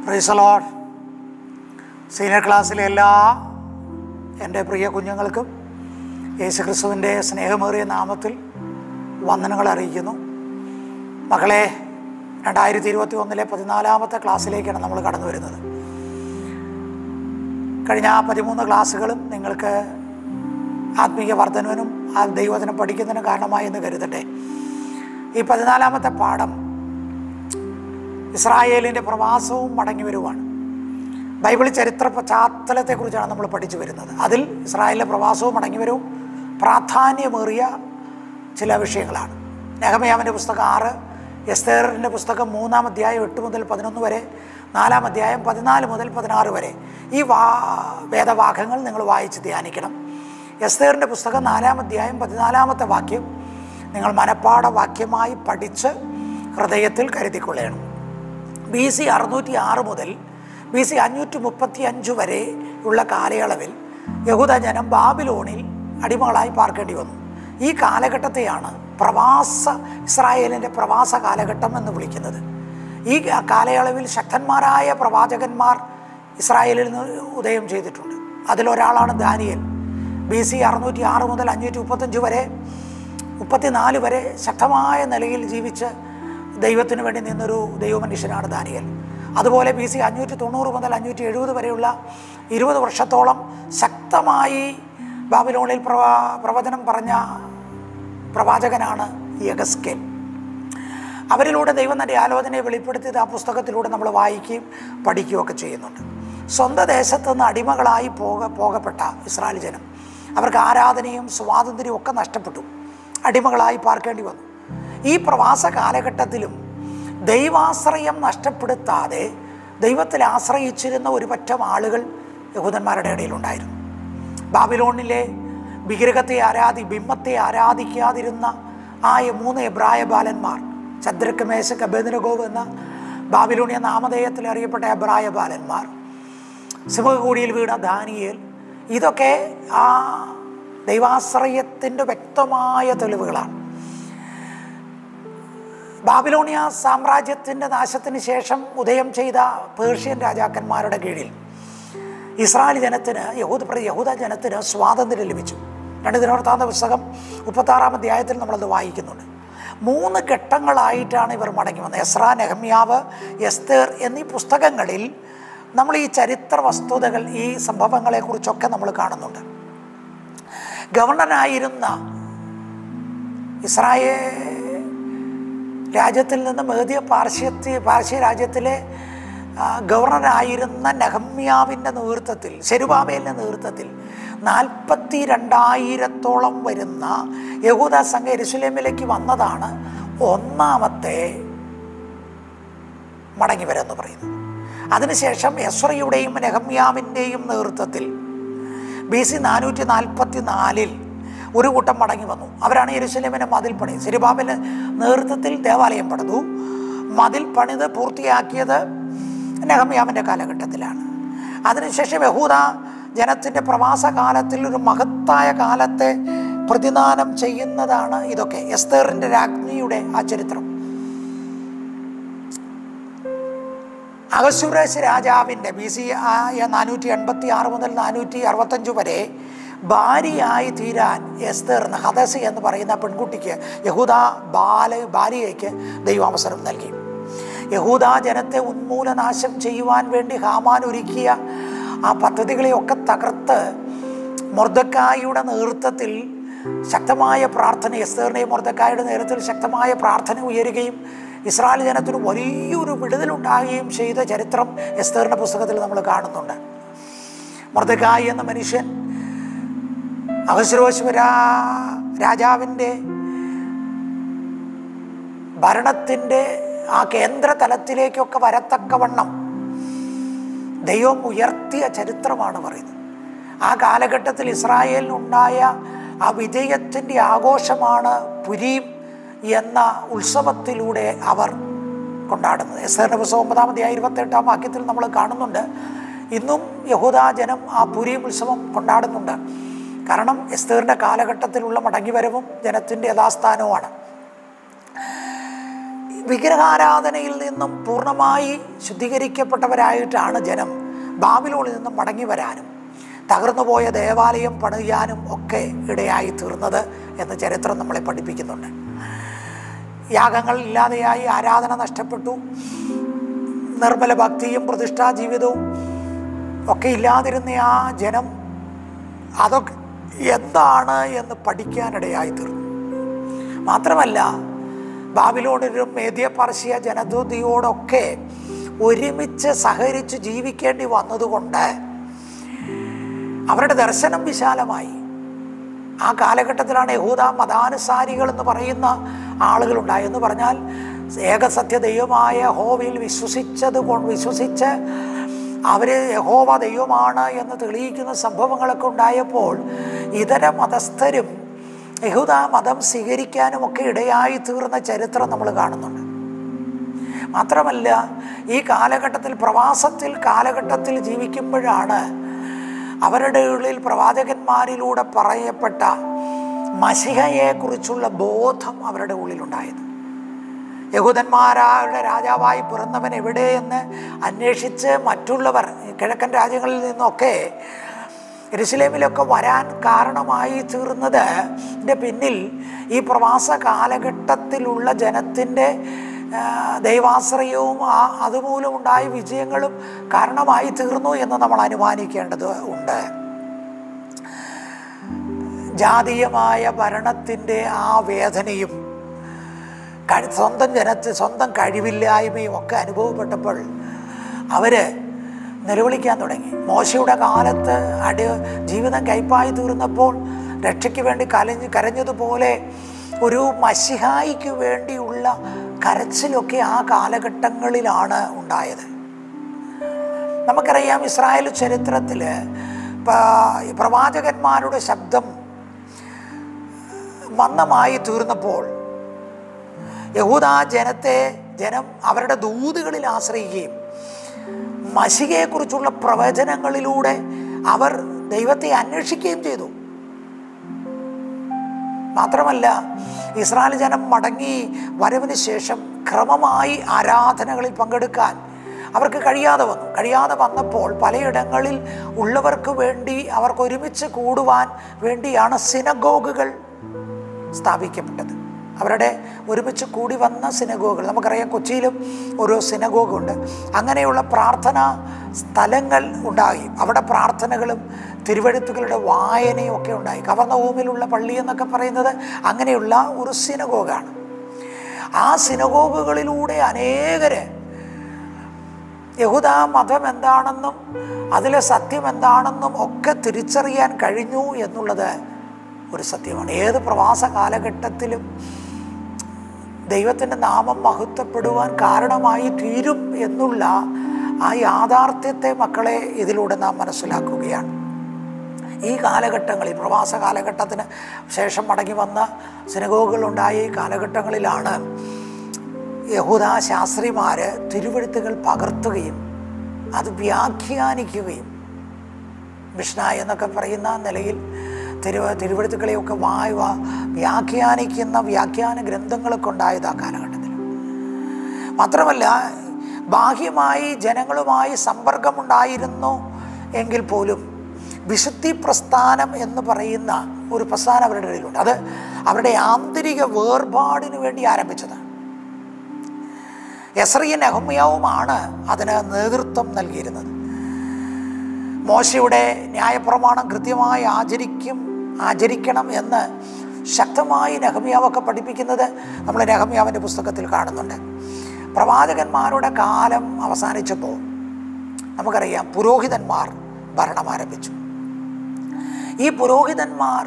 പ്രൈസലോൺ സീനിയർ ക്ലാസ്സിലെ എല്ലാ എൻ്റെ പ്രിയ കുഞ്ഞുങ്ങൾക്കും യേശുക്രിസ്തുവിൻ്റെ സ്നേഹമേറിയ നാമത്തിൽ വന്ദനങ്ങൾ അറിയിക്കുന്നു മകളെ രണ്ടായിരത്തി ഇരുപത്തി ഒന്നിലെ പതിനാലാമത്തെ ക്ലാസ്സിലേക്കാണ് നമ്മൾ കടന്നു വരുന്നത് കഴിഞ്ഞ പതിമൂന്ന് ക്ലാസ്സുകളും നിങ്ങൾക്ക് ആത്മീയ വർധനവിനും ആ ദൈവത്തിനും പഠിക്കുന്നതിനും കാരണമായി എന്ന് കരുതട്ടെ ഈ പതിനാലാമത്തെ പാഠം ഇസ്രായേലിൻ്റെ പ്രവാസവും മടങ്ങി വരുവാണ് ബൈബിൾ ചരിത്ര പശ്ചാത്തലത്തെക്കുറിച്ചാണ് നമ്മൾ പഠിച്ചു വരുന്നത് അതിൽ ഇസ്രായേലിലെ പ്രവാസവും മടങ്ങിവരവും പ്രാധാന്യമേറിയ ചില വിഷയങ്ങളാണ് നെഹമയാമിൻ്റെ പുസ്തകം ആറ് എസ്തേറിൻ്റെ പുസ്തകം മൂന്നാം അധ്യായം എട്ട് മുതൽ പതിനൊന്ന് വരെ നാലാം അധ്യായം പതിനാല് മുതൽ പതിനാറ് വരെ ഈ വാ വേദവാക്യങ്ങൾ നിങ്ങൾ വായിച്ച് ധ്യാനിക്കണം എസ്തേറിൻ്റെ പുസ്തകം നാലാം അധ്യായം പതിനാലാമത്തെ വാക്യം നിങ്ങൾ മനപ്പാട വാക്യമായി പഠിച്ച് ഹൃദയത്തിൽ കരുതിക്കൊള്ളണം ബി സി അറുന്നൂറ്റി ആറ് മുതൽ ബി സി അഞ്ഞൂറ്റി മുപ്പത്തി അഞ്ച് വരെ ഉള്ള കാലയളവിൽ യഹൂദജനം ബാബിലോണിൽ അടിമകളായി പാർക്കേണ്ടി വന്നു ഈ കാലഘട്ടത്തെയാണ് പ്രവാസ ഇസ്രായേലിൻ്റെ പ്രവാസ കാലഘട്ടം എന്ന് വിളിക്കുന്നത് ഈ കാലയളവിൽ ശക്തന്മാരായ പ്രവാചകന്മാർ ഇസ്രായേലിൽ നിന്ന് ഉദയം ചെയ്തിട്ടുണ്ട് അതിലൊരാളാണ് ദാനിയൽ ബി സി അറുന്നൂറ്റി ആറ് മുതൽ അഞ്ഞൂറ്റി മുപ്പത്തഞ്ച് വരെ മുപ്പത്തിനാല് വരെ ശക്തമായ നിലയിൽ ജീവിച്ച് ദൈവത്തിന് വേണ്ടി നിന്നൊരു ദൈവമനുഷ്യനാണ് ദാനിയൽ അതുപോലെ ബി സി അഞ്ഞൂറ്റി തൊണ്ണൂറ് മുതൽ അഞ്ഞൂറ്റി എഴുപത് വരെയുള്ള ഇരുപത് വർഷത്തോളം ശക്തമായി ബാബിലോണിൽ പ്രവാ പ്രവചനം പറഞ്ഞ പ്രവാചകനാണ് യഗസ്കേൽ അവരിലൂടെ ദൈവം തൻ്റെ ആലോചനയെ വെളിപ്പെടുത്തിയത് ആ പുസ്തകത്തിലൂടെ നമ്മൾ വായിക്കുകയും പഠിക്കുകയൊക്കെ ചെയ്യുന്നുണ്ട് സ്വന്തം ദേശത്ത് നിന്ന് അടിമകളായി പോക പോകപ്പെട്ട ഇസ്രായേൽ ജനം അവർക്ക് ആരാധനയും സ്വാതന്ത്ര്യവും ഒക്കെ നഷ്ടപ്പെട്ടു അടിമകളായി പാർക്കേണ്ടി വന്നു ഈ പ്രവാസ കാലഘട്ടത്തിലും ദൈവാശ്രയം നഷ്ടപ്പെടുത്താതെ ദൈവത്തിൽ ആശ്രയിച്ചിരുന്ന ഒരു പറ്റം ആളുകൾ യഹൂദന്മാരുടെ ഇടയിലുണ്ടായിരുന്നു ബാബിലോണിലെ വിഗ്രഹത്തെ ആരാധി ബിംബത്തെ ആരാധിക്കാതിരുന്ന ആ മൂന്ന് എബ്രായ ബാലന്മാർ ചന്ദ്രക്ക് മേശക്ക് അബേദനഗോവ് എന്ന ബാബിലോണിയ നാമധേയത്തിൽ അറിയപ്പെട്ട എബ്രായ ബാലന്മാർ സിംഹകൂടിയിൽ വീണ ദാനിയേൽ ഇതൊക്കെ ആ ദൈവാശ്രയത്തിൻ്റെ വ്യക്തമായ തെളിവുകളാണ് ബാബിലോണിയ സാമ്രാജ്യത്തിൻ്റെ നാശത്തിന് ശേഷം ഉദയം ചെയ്ത പേർഷ്യൻ രാജാക്കന്മാരുടെ കീഴിൽ ഇസ്രായേൽ ജനത്തിന് യഹൂദ യഹൂദ ജനത്തിന് സ്വാതന്ത്ര്യം ലഭിച്ചു രണ്ട് ദിനവൃത്താന്ത പുസ്തകം മുപ്പത്താറാം അധ്യായത്തിൽ നമ്മളത് വായിക്കുന്നുണ്ട് മൂന്ന് ഘട്ടങ്ങളായിട്ടാണ് ഇവർ മടങ്ങി വന്നത് എസ്ര നെഹമ്യാവ് എസ്തേർ എന്നീ പുസ്തകങ്ങളിൽ നമ്മൾ ഈ ചരിത്ര വസ്തുതകൾ ഈ സംഭവങ്ങളെക്കുറിച്ചൊക്കെ നമ്മൾ കാണുന്നുണ്ട് ഗവർണറായിരുന്ന ഇസ്രായേൽ രാജ്യത്തിൽ നിന്ന് മേദ്യ പാർശ്യത്തി പാർശ്യ രാജ്യത്തിലെ ഗവർണറായിരുന്ന നെഹമ്യാവിൻ്റെ നേതൃത്വത്തിൽ ശരുബാബേലിൻ്റെ നേതൃത്വത്തിൽ നാൽപ്പത്തി രണ്ടായിരത്തോളം വരുന്ന യഹൂദ സംഘ എരുസലേമിലേക്ക് വന്നതാണ് ഒന്നാമത്തെ മടങ്ങി വരെന്ന് പറയുന്നത് അതിനുശേഷം യസ്രയുടെയും നെഹമ്യാവിൻ്റെയും നേതൃത്വത്തിൽ ബി സി നാനൂറ്റി നാൽപ്പത്തി നാലിൽ ഒരു കൂട്ടം മടങ്ങി വന്നു അവരാണ് യെരുസലേമിനെ മതിൽ പണി സിരിബാബിൻ്റെ നേതൃത്വത്തിൽ ദേവാലയം പണിതു മതിൽ പണിത് പൂർത്തിയാക്കിയത് നെഹമ്യാവിൻ്റെ കാലഘട്ടത്തിലാണ് അതിനുശേഷം യഹൂദ ജനത്തിൻ്റെ പ്രവാസ കാലത്തിൽ ഒരു മഹത്തായ കാലത്തെ പ്രതിദാനം ചെയ്യുന്നതാണ് ഇതൊക്കെ എസ്തേറിൻ്റെ രാജ്ഞിയുടെ ആ ചരിത്രം അഗസുരേശ് രാജാവിൻ്റെ ബി സി നാനൂറ്റി എൺപത്തി ആറ് മുതൽ നാനൂറ്റി അറുപത്തഞ്ച് വരെ ഭാര്യയായി തീരാൻ എസ്തർ എന്ന ഹദസ് എന്ന് പറയുന്ന പെൺകുട്ടിക്ക് യഹൂദ ബാല ഭാര്യയ്ക്ക് ദൈവം അവസരം നൽകി യഹൂദ ജനത്തെ ഉന്മൂലനാശം ചെയ്യുവാൻ വേണ്ടി ഹാമാൻ ഒരുക്കിയ ആ പദ്ധതികളെയൊക്കെ തകർത്ത് മൊർദക്കായുടെ നേതൃത്വത്തിൽ ശക്തമായ പ്രാർത്ഥന എസ്തേറിൻ്റെയും മൊർദക്കായുടെ നേതൃത്വത്തിൽ ശക്തമായ പ്രാർത്ഥന ഉയരുകയും ഇസ്രായേൽ ജനത്തിന് വലിയൊരു വിടുതലുണ്ടാകുകയും ചെയ്ത ചരിത്രം എസ്തേറിൻ്റെ പുസ്തകത്തിൽ നമ്മൾ കാണുന്നുണ്ട് മൊർദക്കായി എന്ന മനുഷ്യൻ അഹസ്രോശ്വര രാജാവിൻ്റെ ഭരണത്തിൻ്റെ ആ കേന്ദ്ര തലത്തിലേക്കൊക്കെ വരത്തക്കവണ്ണം ദൈവം ഉയർത്തിയ ചരിത്രമാണ് പറയുന്നത് ആ കാലഘട്ടത്തിൽ ഇസ്രായേലിനുണ്ടായ ആ വിജയത്തിൻ്റെ ആഘോഷമാണ് പുരീം എന്ന ഉത്സവത്തിലൂടെ അവർ കൊണ്ടാടുന്നത് എസ്തറിൻ്റെ പുസ്തകം ഒമ്പതാം അധ്യായം ഇരുപത്തെട്ടാം വാക്യത്തിൽ നമ്മൾ കാണുന്നുണ്ട് ഇന്നും യഹൂദാജനം ആ പുരീം ഉത്സവം കൊണ്ടാടുന്നുണ്ട് കാരണം എസ്തേറിൻ്റെ കാലഘട്ടത്തിലുള്ള മടങ്ങിവരവും ജനത്തിൻ്റെ യഥാസ്ഥാനവുമാണ് വിഗ്രഹാരാധനയിൽ നിന്നും പൂർണ്ണമായി ശുദ്ധീകരിക്കപ്പെട്ടവരായിട്ടാണ് ജനം ബാബിലോണിൽ നിന്നും മടങ്ങി വരാനും തകർന്നുപോയ ദേവാലയം പണിയാനും ഒക്കെ ഇടയായി തീർന്നത് എന്ന് ചരിത്രം നമ്മളെ പഠിപ്പിക്കുന്നുണ്ട് യാഗങ്ങൾ ഇല്ലാതെയായി ആരാധന നഷ്ടപ്പെട്ടു നിർമ്മല ഭക്തിയും പ്രതിഷ്ഠാ ജീവിതവും ഒക്കെ ഇല്ലാതിരുന്ന ആ ജനം അതൊക്കെ എന്താണ് എന്ന് പഠിക്കാനിടയായി തീർന്നു മാത്രമല്ല ബാബിലോണിലും മേദ്യ പർശ്യ ജനതയോടൊക്കെ ഒരുമിച്ച് സഹകരിച്ച് ജീവിക്കേണ്ടി വന്നതുകൊണ്ട് അവരുടെ ദർശനം വിശാലമായി ആ കാലഘട്ടത്തിലാണ് യഹൂദ മതാനുസാരികൾ എന്ന് പറയുന്ന ആളുകളുണ്ടായി എന്ന് പറഞ്ഞാൽ ഏകസത്യ ദൈവമായ ഹോവയിൽ വിശ്വസിച്ചത് കൊണ്ട് വിശ്വസിച്ച് അവർ യഹോവ ദൈവമാണ് എന്ന് തെളിയിക്കുന്ന സംഭവങ്ങളൊക്കെ ഉണ്ടായപ്പോൾ ഇതര മതസ്ഥരും യഹൂദ മതം സ്വീകരിക്കാനും ഒക്കെ ഇടയായി തീർന്ന ചരിത്രം നമ്മൾ കാണുന്നുണ്ട് മാത്രമല്ല ഈ കാലഘട്ടത്തിൽ പ്രവാസത്തിൽ കാലഘട്ടത്തിൽ ജീവിക്കുമ്പോഴാണ് അവരുടെ ഉള്ളിൽ പ്രവാചകന്മാരിലൂടെ പറയപ്പെട്ട മഷിഹയെക്കുറിച്ചുള്ള ബോധം അവരുടെ ഉള്ളിലുണ്ടായത് യഹൂദന്മാരാരുടെ രാജാവായി പിറന്നവൻ എവിടെയെന്ന് അന്വേഷിച്ച് മറ്റുള്ളവർ കിഴക്കൻ രാജ്യങ്ങളിൽ നിന്നൊക്കെ എരുസലേമിലൊക്കെ വരാൻ കാരണമായി തീർന്നത് ൻ്റെ പിന്നിൽ ഈ പ്രവാസ കാലഘട്ടത്തിലുള്ള ജനത്തിൻ്റെ ആ, ദൈവാശ്രയവും ആ അതുമൂലമുണ്ടായ വിജയങ്ങളും കാരണമായി തീർന്നു എന്ന് നമ്മൾ അനുമാനിക്കേണ്ടത് ഉണ്ട് ജാതീയമായ ഭരണത്തിൻ്റെ ആ വേദനയും കഴി- സ്വന്തം ജനത്തിൽ സ്വന്തം കഴിവില്ലായ്മയും ഒക്കെ അനുഭവപ്പെട്ടപ്പോൾ അവർ നിലവിളിക്കാൻ തുടങ്ങി മോശയുടെ കാലത്ത് അടി ജീവിതം കൈപ്പായി തീർന്നപ്പോൾ രക്ഷയ്ക്ക് വേണ്ടി കലഞ്ഞ് കരഞ്ഞതുപോലെ ഒരു മഷിഹായിക്ക് വേണ്ടിയുള്ള കരച്ചിലൊക്കെ ആ കാലഘട്ടങ്ങളിലാണ് ഉണ്ടായത് നമുക്കറിയാം ഇസ്രായേൽ ചരിത്രത്തിൽ പ്രവാചകന്മാരുടെ ശബ്ദം മന്ദമായി തീർന്നപ്പോൾ യഹൂദ ജനത്തെ ജനം അവരുടെ ദൂതുകളിൽ ആശ്രയിക്കുകയും മഷികയെക്കുറിച്ചുള്ള പ്രവചനങ്ങളിലൂടെ അവർ ദൈവത്തെ അന്വേഷിക്കുകയും ചെയ്തു മാത്രമല്ല ഇസ്രായേൽ ജനം മടങ്ങി വരവിന് ശേഷം ക്രമമായി ആരാധനകളിൽ പങ്കെടുക്കാൻ അവർക്ക് കഴിയാതെ വന്നു കഴിയാതെ വന്നപ്പോൾ പലയിടങ്ങളിൽ ഉള്ളവർക്ക് വേണ്ടി അവർക്ക് ഒരുമിച്ച് കൂടുവാൻ വേണ്ടിയാണ് സിനഗോഗുകൾ സ്ഥാപിക്കപ്പെട്ടത് അവരുടെ ഒരുമിച്ച് കൂടി വന്ന സിനഗോഗുകൾ നമുക്കറിയാം കൊച്ചിയിലും ഓരോ സിനഗോഗുണ്ട് അങ്ങനെയുള്ള പ്രാർത്ഥനാ സ്ഥലങ്ങൾ ഉണ്ടായി അവിടെ പ്രാർത്ഥനകളും തിരുവഴുത്തുകളുടെ വായനയും ഒക്കെ ഉണ്ടായി കവർണഭൂമിയിലുള്ള പള്ളി എന്നൊക്കെ പറയുന്നത് അങ്ങനെയുള്ള ഒരു സിനഗോഗാണ് ആ സിനഗോഗുകളിലൂടെ അനേകര് യഹൂദ മതം എന്താണെന്നും അതിലെ സത്യം എന്താണെന്നും ഒക്കെ തിരിച്ചറിയാൻ കഴിഞ്ഞു എന്നുള്ളത് ഒരു സത്യമാണ് ഏത് പ്രവാസ കാലഘട്ടത്തിലും ദൈവത്തിൻ്റെ നാമം മഹത്വപ്പെടുവാൻ കാരണമായി തീരും എന്നുള്ള ആ യാഥാർത്ഥ്യത്തെ മക്കളെ ഇതിലൂടെ നാം മനസ്സിലാക്കുകയാണ് ഈ കാലഘട്ടങ്ങളിൽ പ്രവാസ കാലഘട്ടത്തിന് ശേഷം മടങ്ങി വന്ന സിനഗോഗുകളുണ്ടായ ഈ കാലഘട്ടങ്ങളിലാണ് യഹൂദ ശാസ്ത്രിമാർ തിരുവഴുത്തുകൾ പകർത്തുകയും അത് വ്യാഖ്യാനിക്കുകയും മിഷ്ന എന്നൊക്കെ പറയുന്ന നിലയിൽ തിരുവ തിരുവഴുത്തുക്കളെയൊക്കെ വായു വ്യാഖ്യാനിക്കുന്ന വ്യാഖ്യാന ഗ്രന്ഥങ്ങളൊക്കെ ഉണ്ടായത് ആ കാലഘട്ടത്തിൽ മാത്രമല്ല ബാഹ്യമായി ജനങ്ങളുമായി സമ്പർക്കമുണ്ടായിരുന്നു എങ്കിൽ പോലും വിശുദ്ധി പ്രസ്ഥാനം എന്ന് പറയുന്ന ഒരു പ്രസ്ഥാനം അവരുടെ ഇടയിലുണ്ട് അത് അവരുടെ ആന്തരിക വേർപാടിന് വേണ്ടി ആരംഭിച്ചതാണ് എസ്രയും അഹമ്യാവുമാണ് അതിന് നേതൃത്വം നൽകിയിരുന്നത് മോശയുടെ ന്യായപ്രമാണം കൃത്യമായി ആചരിക്കും ആചരിക്കണം എന്ന് ശക്തമായി നെഹമ്യാവൊക്കെ പഠിപ്പിക്കുന്നത് നമ്മൾ നെഹമ്യാവിൻ്റെ പുസ്തകത്തിൽ കാണുന്നുണ്ട് പ്രവാചകന്മാരുടെ കാലം അവസാനിച്ചപ്പോൾ നമുക്കറിയാം പുരോഹിതന്മാർ ഭരണം ആരംഭിച്ചു ഈ പുരോഹിതന്മാർ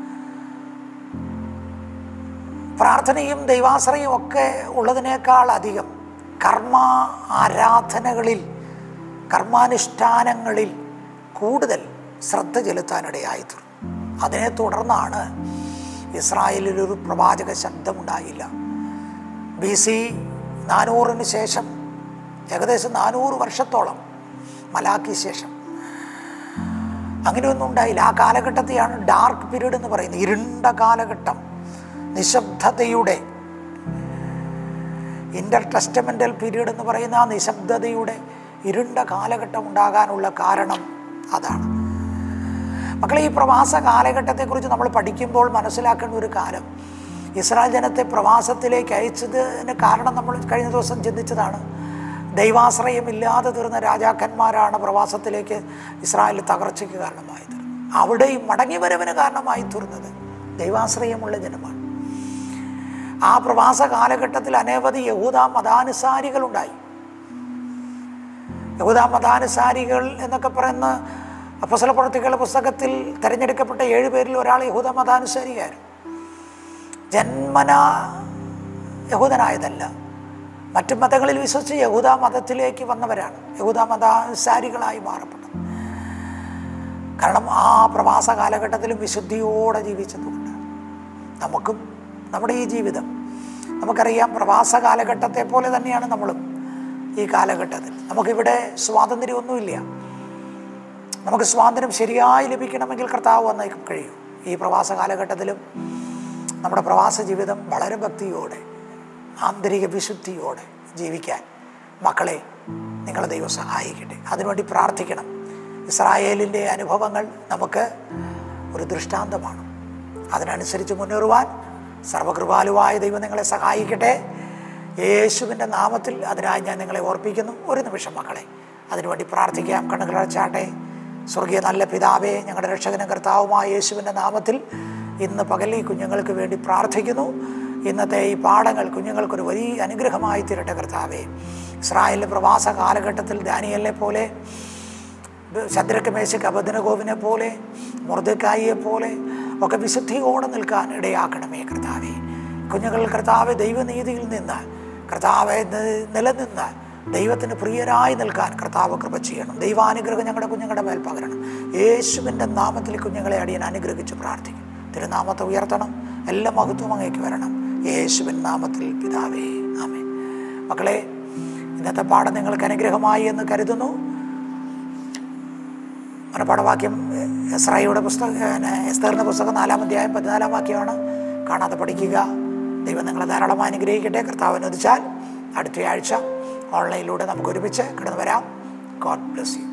പ്രാർത്ഥനയും ദൈവാശ്രയം ഒക്കെ ഉള്ളതിനേക്കാൾ അധികം കർമ്മ ആരാധനകളിൽ കർമാനുഷ്ഠാനങ്ങളിൽ കൂടുതൽ ശ്രദ്ധ ചെലുത്താനിടയായി തീർന്നു അതിനെ തുടർന്നാണ് ഇസ്രായേലിൽ ഒരു പ്രവാചക ശബ്ദമുണ്ടായില്ല ബി സി നാനൂറിന് ശേഷം ഏകദേശം നാനൂറ് വർഷത്തോളം മലാക്കി ശേഷം അങ്ങനെയൊന്നും ഉണ്ടായില്ല ആ കാലഘട്ടത്തെയാണ് ഡാർക്ക് പീരീഡ് എന്ന് പറയുന്നത് ഇരുണ്ട കാലഘട്ടം നിശബ്ദതയുടെ ഇൻ്റർ ടെസ്റ്റമെൻ്റൽ പീരീഡ് എന്ന് പറയുന്ന ആ നിശബ്ദതയുടെ ഇരുണ്ട കാലഘട്ടം ഉണ്ടാകാനുള്ള കാരണം അതാണ് മക്കളെ ഈ പ്രവാസ കാലഘട്ടത്തെക്കുറിച്ച് നമ്മൾ പഠിക്കുമ്പോൾ മനസ്സിലാക്കേണ്ട ഒരു കാലം ഇസ്രായേൽ ജനത്തെ പ്രവാസത്തിലേക്ക് അയച്ചതിന് കാരണം നമ്മൾ കഴിഞ്ഞ ദിവസം ചിന്തിച്ചതാണ് ദൈവാശ്രയമില്ലാതെ തീർന്ന രാജാക്കന്മാരാണ് പ്രവാസത്തിലേക്ക് ഇസ്രായേൽ തകർച്ചയ്ക്ക് കാരണമായി തീർന്നത് അവിടെയും മടങ്ങിവരവിന് കാരണമായി തീർന്നത് ദൈവാശ്രയമുള്ള ജനമാണ് ആ പ്രവാസ കാലഘട്ടത്തിൽ അനവധി യഹൂദ മതാനുസാരികളുണ്ടായി യഹൂദ മതാനുസാരികൾ എന്നൊക്കെ പറയുന്ന അപ്പസല പ്രവർത്തികളുടെ പുസ്തകത്തിൽ തിരഞ്ഞെടുക്കപ്പെട്ട ഏഴ് പേരിൽ ഒരാൾ യഹൂദ മതാനുസാരിയായിരുന്നു ജന്മന യഹൂദനായതല്ല മറ്റു മതങ്ങളിൽ വിശ്വസിച്ച് യഹൂദ മതത്തിലേക്ക് വന്നവരാണ് യഹൂദ മതാനുസാരികളായി മാറപ്പെട്ടത് കാരണം ആ പ്രവാസ കാലഘട്ടത്തിലും വിശുദ്ധിയോടെ ജീവിച്ചതുകൊണ്ട് നമുക്കും നമ്മുടെ ഈ ജീവിതം നമുക്കറിയാം പ്രവാസ കാലഘട്ടത്തെ പോലെ തന്നെയാണ് നമ്മളും ഈ കാലഘട്ടത്തിൽ നമുക്കിവിടെ സ്വാതന്ത്ര്യമൊന്നുമില്ല നമുക്ക് സ്വാതന്ത്ര്യം ശരിയായി ലഭിക്കണമെങ്കിൽ കർത്താവ് വന്നേക്കും കഴിയും ഈ പ്രവാസ കാലഘട്ടത്തിലും നമ്മുടെ പ്രവാസ ജീവിതം വളരെ ഭക്തിയോടെ ആന്തരിക വിശുദ്ധിയോടെ ജീവിക്കാൻ മക്കളെ നിങ്ങളെ ദൈവം സഹായിക്കട്ടെ അതിനുവേണ്ടി പ്രാർത്ഥിക്കണം ഇസ്രായേലിൻ്റെ അനുഭവങ്ങൾ നമുക്ക് ഒരു ദൃഷ്ടാന്തമാണ് അതിനനുസരിച്ച് മുന്നേറുവാൻ സർവകൃപാലുവായ ദൈവം നിങ്ങളെ സഹായിക്കട്ടെ യേശുവിൻ്റെ നാമത്തിൽ അതിനായി ഞാൻ നിങ്ങളെ ഓർപ്പിക്കുന്നു ഒരു നിമിഷം മക്കളെ അതിനുവേണ്ടി പ്രാർത്ഥിക്കാം കണ്ണുകളടച്ചാട്ടെ സ്വർഗീയ നല്ല പിതാവേ ഞങ്ങളുടെ രക്ഷകനും കർത്താവുമായ യേശുവിൻ്റെ നാമത്തിൽ ഇന്ന് പകൽ ഈ കുഞ്ഞുങ്ങൾക്ക് വേണ്ടി പ്രാർത്ഥിക്കുന്നു ഇന്നത്തെ ഈ പാഠങ്ങൾ കുഞ്ഞുങ്ങൾക്കൊരു വലിയ അനുഗ്രഹമായി തീരട്ടെ കർത്താവേ ഇസ്രായേലിൻ്റെ പ്രവാസ കാലഘട്ടത്തിൽ ദാനിയലിനെ പോലെ ശദ്രക്ക് മേശക്ക് അബദ്ധനഗോവിനെ പോലെ മുർദക്കായിയെ പോലെ ഒക്കെ വിശുദ്ധിയോടെ നിൽക്കാൻ ഇടയാക്കണമേ കർത്താവെ കുഞ്ഞുങ്ങൾ കർത്താവ് ദൈവനീതിയിൽ നിന്ന് കർത്താവെ നി- നിലനിന്ന് ദൈവത്തിന് പ്രിയരായി നിൽക്കാൻ കർത്താവ് കൃപ ചെയ്യണം ദൈവാനുഗ്രഹം ഞങ്ങളുടെ കുഞ്ഞുങ്ങളുടെ മേൽ പകരണം യേശുവിൻ്റെ നാമത്തിൽ കുഞ്ഞുങ്ങളെ അടിയൻ അനുഗ്രഹിച്ച് പ്രാർത്ഥിക്കും തിരുനാമത്തെ ഉയർത്തണം എല്ലാ മഹത്വം അങ്ങേക്ക് വരണം യേശുവിൻ നാമത്തിൽ പിതാവേ ആമേ മക്കളെ ഇന്നത്തെ പാഠം നിങ്ങൾക്ക് അനുഗ്രഹമായി എന്ന് കരുതുന്നു മനപ്പാഠവാക്യം എസ്രായിയുടെ പുസ്തകം എസ്തറിൻ്റെ പുസ്തകം നാലാം അധ്യായം പതിനാലാം വാക്യമാണ് കാണാതെ പഠിക്കുക ദൈവം നിങ്ങളെ ധാരാളം അനുഗ്രഹിക്കട്ടെ കർത്താവ് അനുവദിച്ചാൽ അടുത്ത ആഴ്ച ഓൺലൈനിലൂടെ നമുക്ക് ഒരുമിച്ച് കടന്നു വരാം ഗോഡ് ബ്ലസ് യു